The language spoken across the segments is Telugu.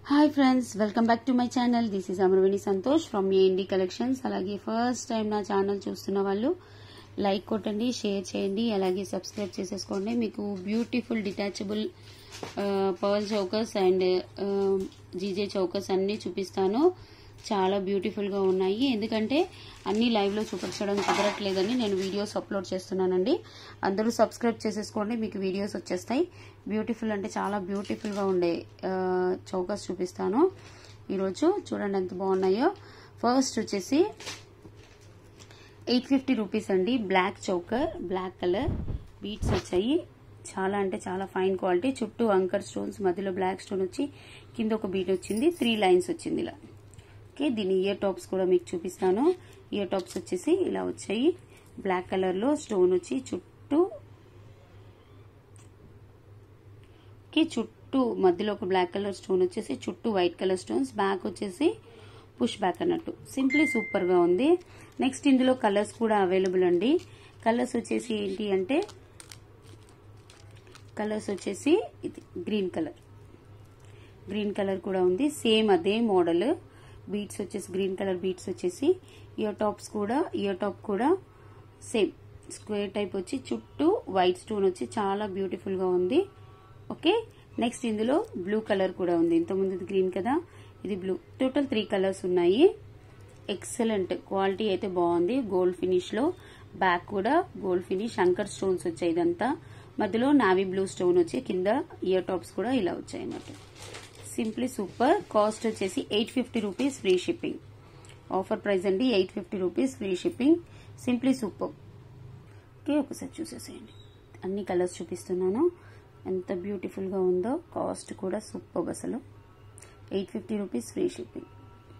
hi friends welcome back to my channel this is Amaraveni Santosh from AMD collections అలాగే ఫస్ట్ టైం నా ఛానల్ చూస్తున్న వాళ్ళు లైక్ కొట్టండి షేర్ చేయండి అలాగే సబ్స్క్రైబ్ చేసేసుకోండి మీకు beautiful detachable power chokers and G J chokers అన్ని చూపిస్తాను చాలా బ్యూటిఫుల్ గా ఉన్నాయి ఎందుకంటే అన్ని లైవ్ లో చూపించడం కుదరట్లేదని నేను వీడియోస్ అప్లోడ్ చేస్తున్నానండి అందరూ సబ్స్క్రైబ్ చేసేసుకోండి మీకు వీడియోస్ వచ్చేస్తాయి బ్యూటిఫుల్ అంటే చాలా బ్యూటిఫుల్ గా ఉండే చౌకస్ చూపిస్తాను ఈరోజు చూడండి ఎంత బాగున్నాయో ఫస్ట్ వచ్చేసి ఎయిట్ ఫిఫ్టీ రూపీస్ అండి black choker black colour beads వచ్చాయి చాలా అంటే చాలా ఫైన్ క్వాలిటీ చుట్టూ అంకర్ స్టోన్స్ మధ్యలో బ్లాక్ స్టోన్ వచ్చి కింద ఒక బీట్ వచ్చింది త్రీ లైన్స్ వచ్చింది ఇలా ఓకే దీని ఇయర్ టాప్స్ కూడా మీకు చూపిస్తాను ఇయర్ టాప్స్ వచ్చేసి ఇలా వచ్చాయి బ్లాక్ కలర్ లో స్టోన్ వచ్చి చుట్టూ ఓకే చుట్టూ మధ్యలో ఒక బ్లాక్ కలర్ స్టోన్ వచ్చేసి చుట్టూ వైట్ కలర్ స్టోన్స్ బ్యాక్ వచ్చేసి పుష్ బ్యాక్ అన్నట్టు సింప్లీ సూపర్ గా ఉంది నెక్స్ట్ ఇందులో కలర్స్ కూడా అవైలబుల్ అండి కలర్స్ వచ్చేసి ఏంటి అంటే కలర్స్ వచ్చేసి ఇది గ్రీన్ కలర్ గ్రీన్ కలర్ కూడా ఉంది సేమ్ అదే మోడల్ బీట్స్ వచ్చేసి గ్రీన్ కలర్ బీట్స్ వచ్చేసి ఇయర్ టాప్స్ కూడా ఇయర్ టాప్ కూడా సేమ్ స్క్వేర్ టైప్ వచ్చి చుట్టూ వైట్ స్టోన్ వచ్చి చాలా బ్యూటిఫుల్ గా ఉంది ఓకే నెక్స్ట్ ఇందులో బ్లూ కలర్ కూడా ఉంది ఇంతకుముందు గ్రీన్ కదా ఇది బ్లూ టోటల్ త్రీ కలర్స్ ఉన్నాయి ఎక్సలెంట్ క్వాలిటీ అయితే బాగుంది గోల్డ్ ఫినిష్ లో బ్యాక్ కూడా గోల్డ్ ఫినిష్ అంకర్ స్టోన్స్ వచ్చాయి ఇదంతా మధ్యలో నావీ బ్లూ స్టోన్ వచ్చి కింద ఇయర్ టాప్స్ కూడా ఇలా వచ్చాయి అన్నట్టు సింప్లీ సూపర్ కాస్ట్ వచ్చేసి eight fifty rupees free shipping offer price అండి eight fifty rupees free shipping simply super okay ఒకసారి చూసేసేయండి అన్ని కలర్స్ చూపిస్తున్నాను ఎంత బ్యూటిఫుల్ గా ఉందో కాస్ట్ కూడా సూపర్ అసలు eight fifty rupees free shipping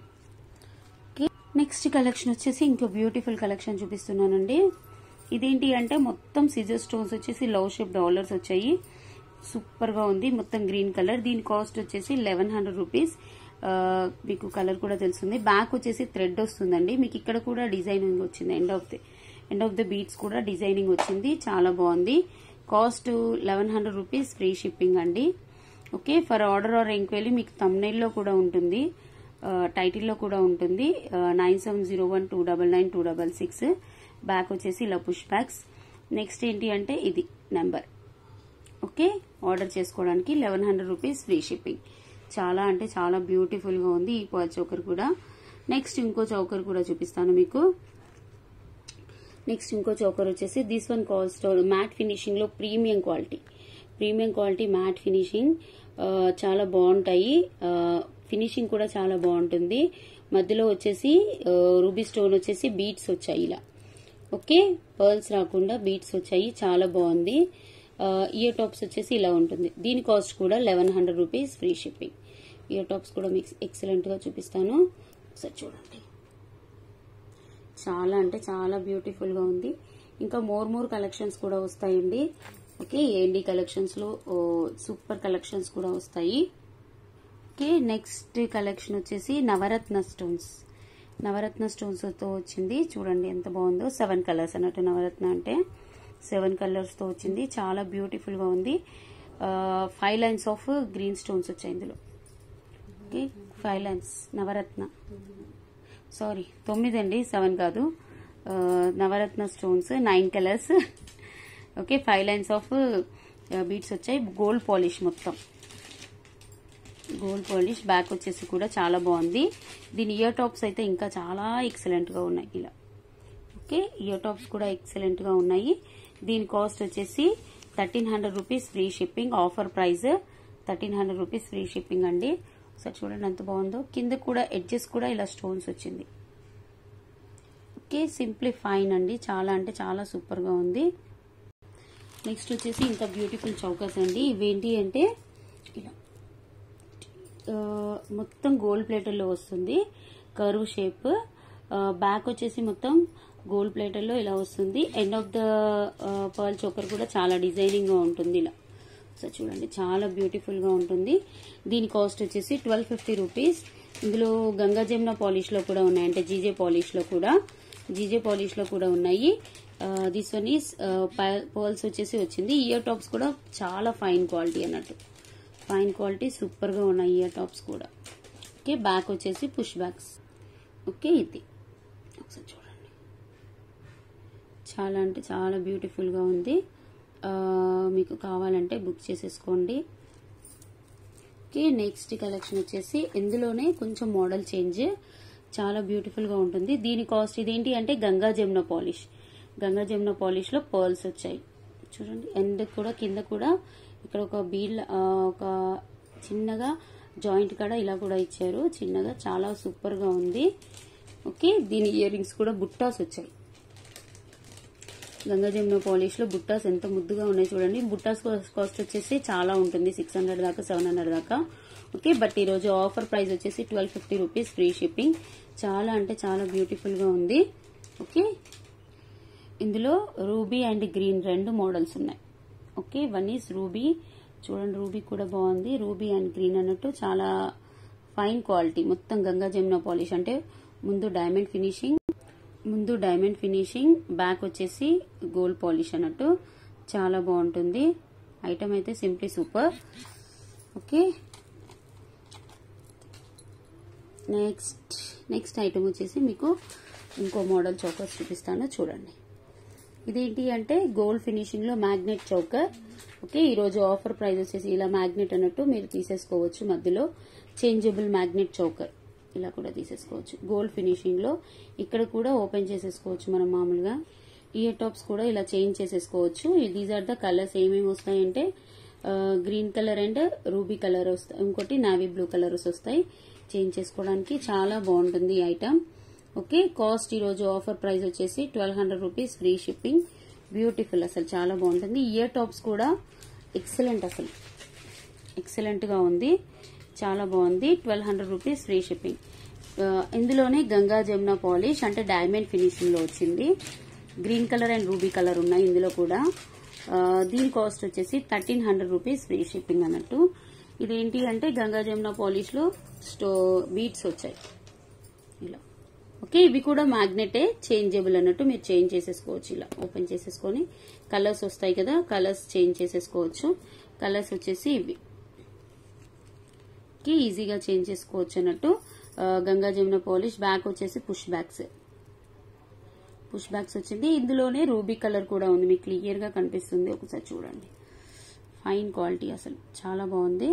okay next collection వచ్చేసి ఇంకో బ్యూటిఫుల్ కలెక్షన్ చూపిస్తున్నానండి ఇదేంటి అంటే మొత్తం సిజర్ స్టోన్స్ వచ్చేసి లవ్ షేప్ డాలర్స్ వచ్చాయి సూపర్ గా ఉంది మొత్తం గ్రీన్ కలర్ దీని కాస్ట్ వచ్చేసి లెవెన్ హండ్రెడ్ రూపీస్ మీకు కలర్ కూడా తెలుస్తుంది బ్యాక్ వచ్చేసి థ్రెడ్ వస్తుందండి మీకు ఇక్కడ కూడా డిజైనింగ్ వచ్చింది end of the end of the beads కూడా డిజైనింగ్ వచ్చింది చాలా బాగుంది cost eleven hundred rupees free shipping అండి okay for order or enquiry మీకు తమ్నైల్లో కూడా ఉంటుంది టైటిల్లో కూడా ఉంటుంది nine seven zero one two double nine two double six back వచ్చేసి ఇలా పుష్ బ్యాక్స్ నెక్స్ట్ ఏంటి అంటే ఇది నెంబర్ ఓకే ఆర్డర్ చేసుకోవడానికి eleven hundred rupees free shipping చాలా అంటే చాలా బ్యూటిఫుల్ గా ఉంది ఈ పర్ చౌకర్ కూడా నెక్స్ట్ ఇంకో చౌకర్ కూడా చూపిస్తాను మీకు నెక్స్ట్ ఇంకో చౌకర్ వచ్చేసి this one cost matte finishing లో premium quality premium quality matte finishing చాలా బాగుంటాయి ఫినిషింగ్ కూడా చాలా బాగుంటుంది మధ్యలో వచ్చేసి రూబీ స్టోన్ వచ్చేసి బీట్స్ వచ్చాయి ఇలా ఓకే పర్ల్స్ రాకుండా బీట్స్ వచ్చాయి చాలా బాగుంది ఇయర్ టాప్స్ వచ్చేసి ఇలా ఉంటుంది దీని కాస్ట్ కూడా eleven hundred rupees free shipping ear tops కూడా మీకు ఎక్సలెంట్ గా చూపిస్తాను ఒకసారి చూడండి చాలా అంటే చాలా బ్యూటిఫుల్ గా ఉంది ఇంకా మోర్ మోర్ కలెక్షన్స్ కూడా వస్తాయండి ఓకే ఏఎండి కలెక్షన్స్ లో సూపర్ కలెక్షన్స్ కూడా వస్తాయి ఓకే నెక్స్ట్ కలెక్షన్ వచ్చేసి నవరత్న స్టోన్స్ నవరత్న స్టోన్స్ తో వచ్చింది చూడండి ఎంత బాగుందో సెవెన్ కలర్స్ అన్నట్టు నవరత్న అంటే సెవెన్ కలర్స్ తో వచ్చింది చాలా బ్యూటిఫుల్ గా ఉంది five lines of green stones వచ్చాయి ఇందులో ఓకే ఫైవ్ లైన్స్ నవరత్న సారీ తొమ్మిది అండి సెవెన్ కాదు నవరత్న stones nine colours okay five lines of beads వచ్చాయి గోల్డ్ పాలిష్ మొత్తం గోల్డ్ పాలిష్ బ్యాక్ వచ్చేసి కూడా చాలా బాగుంది దీని ఇయర్ టాప్స్ అయితే ఇంకా చాలా ఎక్సలెంట్ గా ఉన్నాయి ఇలా ఓకే ఇయర్ టాప్స్ కూడా ఎక్సలెంట్ గా ఉన్నాయి దీని కాస్ట్ వచ్చేసి thirteen hundred rupees free shipping offer price thirteen hundred rupees free shipping అండి ఒకసారి చూడండి ఎంత బాగుందో కింద కూడా ఎడ్జెస్ కూడా ఇలా స్టోన్స్ వచ్చింది ఓకే సింప్లీ ఫైన్ అండి చాలా అంటే చాలా సూపర్ గా ఉంది నెక్స్ట్ వచ్చేసి ఇంత బ్యూటిఫుల్ చౌకస్ అండి ఇవేంటి అంటే ఇలా మొత్తం గోల్డ్ ప్లేటర్లో వస్తుంది కర్వ్ షేప్ బ్యాక్ వచ్చేసి మొత్తం గోల్డ్ ప్లేటర్లో ఇలా వస్తుంది end of the pearl choker కూడా చాలా డిజైనింగ్ గా ఉంటుంది ఇలా సో చూడండి చాలా బ్యూటిఫుల్ గా ఉంటుంది దీని కాస్ట్ వచ్చేసి ట్వెల్వ్ ఫిఫ్టీ రూపీస్ ఇందులో గంగా జమున పాలిష్ లో కూడా ఉన్నాయి అంటే జీజే పాలిష్ లో కూడా జీజే పాలిష్ లో కూడా ఉన్నాయి దిస్ వన్ ఈస్ పర్ల్స్ వచ్చేసి వచ్చింది ఇయర్ టాప్స్ కూడా చాలా ఫైన్ క్వాలిటీ అన్నట్టు ఫైన్ క్వాలిటీ సూపర్గా ఉన్నాయి ఇయర్ టాప్స్ కూడా ఓకే బ్యాక్ వచ్చేసి పుష్ బ్యాక్స్ ఓకే ఇది ఒకసారి చూడండి చాలా అంటే చాలా బ్యూటిఫుల్గా ఉంది ఆ, మీకు కావాలంటే బుక్ చేసేసుకోండి ఓకే నెక్స్ట్ కలెక్షన్ వచ్చేసి ఇందులోనే కొంచెం మోడల్ చేంజ్ చాలా బ్యూటిఫుల్ గా ఉంటుంది దీని కాస్ట్ ఇదేంటి అంటే గంగా జమున పాలిష్ గంగా జమున పాలిష్ లో పర్ల్స్ వచ్చాయి చూడండి ఎండ్ కూడా కింద కూడా ఇక్కడ ఒక బీల్ ఒక చిన్నగా జాయింట్ కాడ ఇలా కూడా ఇచ్చారు చిన్నగా చాలా సూపర్ గా ఉంది ఓకే దీని ఇయర్ రింగ్స్ కూడా బుట్టాస్ వచ్చాయి గంగా జమున పాలిష్ లో బుట్టాస్ ఎంత ముద్దుగా ఉన్నాయి చూడండి బుట్టాస్ కాస్ట్ వచ్చేసి చాలా ఉంటుంది సిక్స్ హండ్రెడ్ దాకా సెవెన్ హండ్రెడ్ దాకా ఓకే బట్ ఈ రోజు ఆఫర్ ప్రైస్ వచ్చేసి twelve fifty rupees free shipping చాలా అంటే చాలా బ్యూటిఫుల్ గా ఉంది ఓకే ఇందులో రూబీ అండ్ గ్రీన్ రెండు మోడల్స్ ఉన్నాయి ఓకే వన్ ఈస్ రూబీ చూడండి రూబీ కూడా బాగుంది రూబీ అండ్ గ్రీన్ అన్నట్టు చాలా ఫైన్ క్వాలిటీ మొత్తం గంగా జమున పాలిష్ అంటే ముందు డైమండ్ ఫినిషింగ్ ముందు డైమండ్ ఫినిషింగ్ బ్యాక్ వచ్చేసి గోల్డ్ పాలిష్ అన్నట్టు చాలా బాగుంటుంది ఐటమ్ అయితే simply super okay next next item వచ్చేసి మీకు ఇంకో మోడల్ చౌకర్స్ చూపిస్తాను చూడండి ఇదేంటి అంటే గోల్డ్ ఫినిషింగ్ లో మ్యాగ్నెట్ చౌకర్ ఓకే ఈ రోజు ఆఫర్ ప్రైస్ వచ్చేసి ఇలా మ్యాగ్నెట్ అన్నట్టు మీరు తీసేసుకోవచ్చు మధ్యలో చేంజబుల్ మ్యాగ్నెట్ చౌకర్ ఇలా కూడా తీసేసుకోవచ్చు గోల్డ్ ఫినిషింగ్ లో ఇక్కడ కూడా ఓపెన్ చేసేసుకోవచ్చు మనం మామూలుగా ఇయర్ టాప్స్ కూడా ఇలా చేంజ్ చేసేసుకోవచ్చు దీస్ ఆర్ ద కలర్స్ ఏమేమి వస్తాయంటే green colour and ruby colour వస్తాయి ఇంకోటి నావీ బ్లూ కలర్స్ వస్తాయి చేంజ్ చేసుకోవడానికి చాలా బాగుంటుంది ఈ ఐటమ్ ఓకే కాస్ట్ ఈ రోజు ఆఫర్ ప్రైస్ వచ్చేసి twelve hundred rupees free shipping beautiful అసలు చాలా బాగుంటుంది ఇయర్ టాప్స్ కూడా ఎక్సలెంట్ అసలు ఎక్సలెంట్ గా ఉంది చాలా బాగుంది twelve hundred rupees free shipping ఆ, ఇందులోనే గంగా జమున పాలిష్ అంటే డైమండ్ ఫినిషింగ్ లో వచ్చింది green colour and ruby colour ఉన్నాయి ఇందులో కూడా ఆ, దీని కాస్ట్ వచ్చేసి thirteen hundred rupees free shipping అన్నట్టు ఇదేంటి అంటే గంగా జమున పాలిష్ లో స్టో బీట్స్ వచ్చాయి ఇలా ఓకే ఇవి కూడా మ్యాగ్నెటే చేంజబుల్ అన్నట్టు మీరు చేంజ్ చేసేసుకోవచ్చు ఇలా ఓపెన్ చేసేసుకొని కలర్స్ వస్తాయి కదా కలర్స్ చేంజ్ చేసేసుకోవచ్చు కలర్స్ వచ్చేసి ఇవి కి ఈజీగా చేంజ్ చేసుకోవచ్చు అన్నట్టు ఆ, గంగా జమున పాలిష్ బ్యాక్ వచ్చేసి పుష్ బ్యాక్స్ పుష్ బ్యాక్స్ వచ్చింది ఇందులోనే రూబీ కలర్ కూడా ఉంది మీకు క్లియర్ గా కనిపిస్తుంది ఒకసారి చూడండి ఫైన్ క్వాలిటీ అసలు చాలా బాగుంది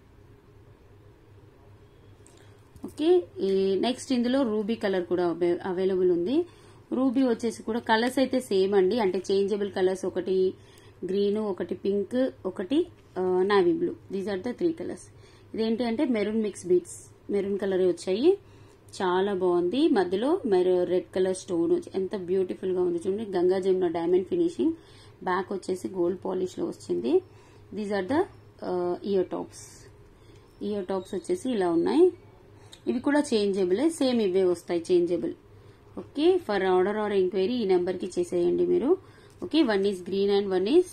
ఓకే ఈ నెక్స్ట్ ఇందులో రూబీ కలర్ కూడా అవైలబుల్ ఉంది రూబీ వచ్చేసి కూడా కలర్స్ అయితే సేమ్ అండి అంటే చేంజబుల్ కలర్స్ ఒకటి గ్రీన్ ఒకటి పింక్ ఒకటి navy blue these are the three colours ఇదేంటి అంటే maroon mix beads maroon colour వచ్చాయి చాలా బాగుంది మధ్యలో మెరు రెడ్ కలర్ స్టోన్ వచ్చి ఎంత బ్యూటిఫుల్ గా ఉంది చూడండి Ganga Jamuna diamond finishing back వచ్చేసి గోల్డ్ పాలిష్ లో వచ్చింది these are the ear tops ear tops వచ్చేసి ఇలా ఉన్నాయి ఇవి కూడా చేంజబుల్ సేమ్ ఇవే వస్తాయి changeable okay for order or enquiry ఈ నెంబర్ కి చేసేయండి మీరు okay one is green and one is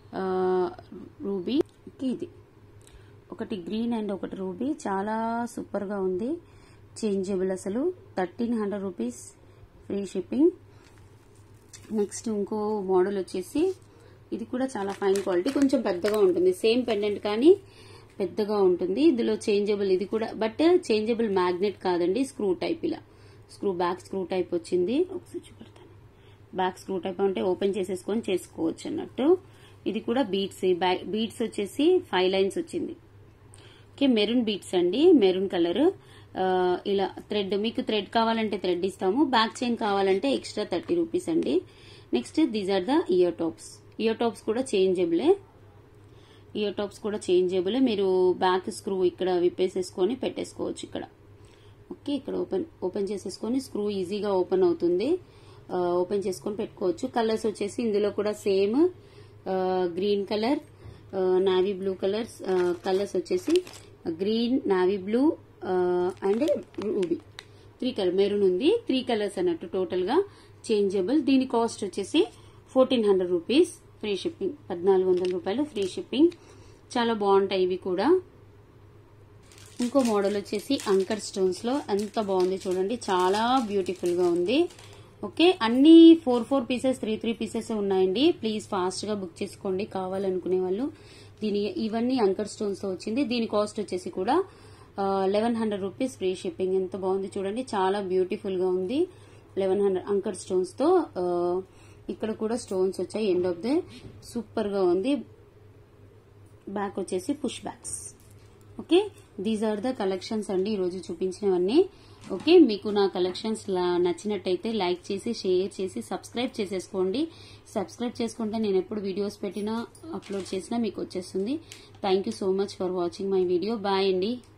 ruby okay ఇది ఒకటి గ్రీన్ అండ్ ఒకటి రూబీ చాలా సూపర్ గా ఉంది చేంజబుల్ అసలు thirteen hundred rupees free shipping next ఇంకో మోడల్ వచ్చేసి ఇది కూడా చాలా ఫైన్ క్వాలిటీ కొంచెం పెద్దగా ఉంటుంది సేమ్ పెండెంట్ కానీ పెద్దగా ఉంటుంది ఇందులో చేంజబుల్ ఇది కూడా బట్ చేంజబుల్ మ్యాగ్నెట్ కాదండి స్క్రూ టైప్ ఇలా స్క్రూ బ్యాక్ స్క్రూ టైప్ వచ్చింది ఒకసారి చూపెడతాను బ్యాక్ స్క్రూ టైప్ అంటే ఓపెన్ చేసేసుకొని చేసుకోవచ్చు అన్నట్టు ఇది కూడా బీట్స్ బీట్స్ వచ్చేసి ఫైవ్ లైన్స్ వచ్చింది ఓకే మెరూన్ బీట్స్ అండి మెరూన్ కలర్ ఇలా థ్రెడ్ మీకు థ్రెడ్ కావాలంటే థ్రెడ్ ఇస్తాము బ్యాక్ చైన్ కావాలంటే ఎక్స్ట్రా థర్టీ రూపీస్ అండి next these are the ear tops ear tops కూడా చేంజబులే ఇయర్ టాప్స్ కూడా చేంజబులే మీరు బ్యాక్ స్క్రూ ఇక్కడ విప్పేసేసుకొని పెట్టేసుకోవచ్చు ఇక్కడ ఓకే ఇక్కడ ఓపెన్ ఓపెన్ చేసేసుకొని స్క్రూ ఈజీగా ఓపెన్ అవుతుంది ఆ, ఓపెన్ చేసుకొని పెట్టుకోవచ్చు కలర్స్ వచ్చేసి ఇందులో కూడా same green colour navy blue colours colours వచ్చేసి green navy blue and ruby three colour maroon ఉంది త్రీ కలర్స్ అన్నట్టు టోటల్ గా చేంజబుల్ దీని కాస్ట్ వచ్చేసి fourteen hundred rupees free shipping పద్నాలుగు వందల రూపాయలు ఫ్రీ షిప్పింగ్ చాలా బాగుంటాయి ఇవి కూడా ఇంకో మోడల్ వచ్చేసి అంకర్ స్టోన్స్ లో ఎంత బాగుంది చూడండి చాలా బ్యూటిఫుల్ గా ఉంది ఓకే అన్ని four four pieces three three pieces ఉన్నాయండి ప్లీజ్ ఫాస్ట్ గా బుక్ చేసుకోండి కావాలనుకునే వాళ్ళు దీని ఇవన్నీ అంకర్ స్టోన్స్ తో వచ్చింది దీని కాస్ట్ వచ్చేసి కూడా eleven hundred rupees free shipping ఎంత బాగుంది చూడండి చాలా బ్యూటిఫుల్ గా ఉంది లెవెన్ హండ్రెడ్ అంకర్ స్టోన్స్ తో ఆ, ఇక్కడ కూడా స్టోన్స్ వచ్చాయి ఎండ్ ఆఫ్ ద సూపర్ గా ఉంది బ్యాక్ వచ్చేసి push backs okay these are the collections అండి ఈరోజు చూపించినవన్నీ ఓకే మీకు నా కలెక్షన్స్ నచ్చినట్టయితే లైక్ చేసి షేర్ చేసి సబ్స్క్రైబ్ చేసేసుకోండి సబ్స్క్రైబ్ చేసుకుంటే నేను ఎప్పుడు వీడియోస్ పెట్టినా అప్లోడ్ చేసినా మీకు వచ్చేస్తుంది thank you so much for watching my video bye అండి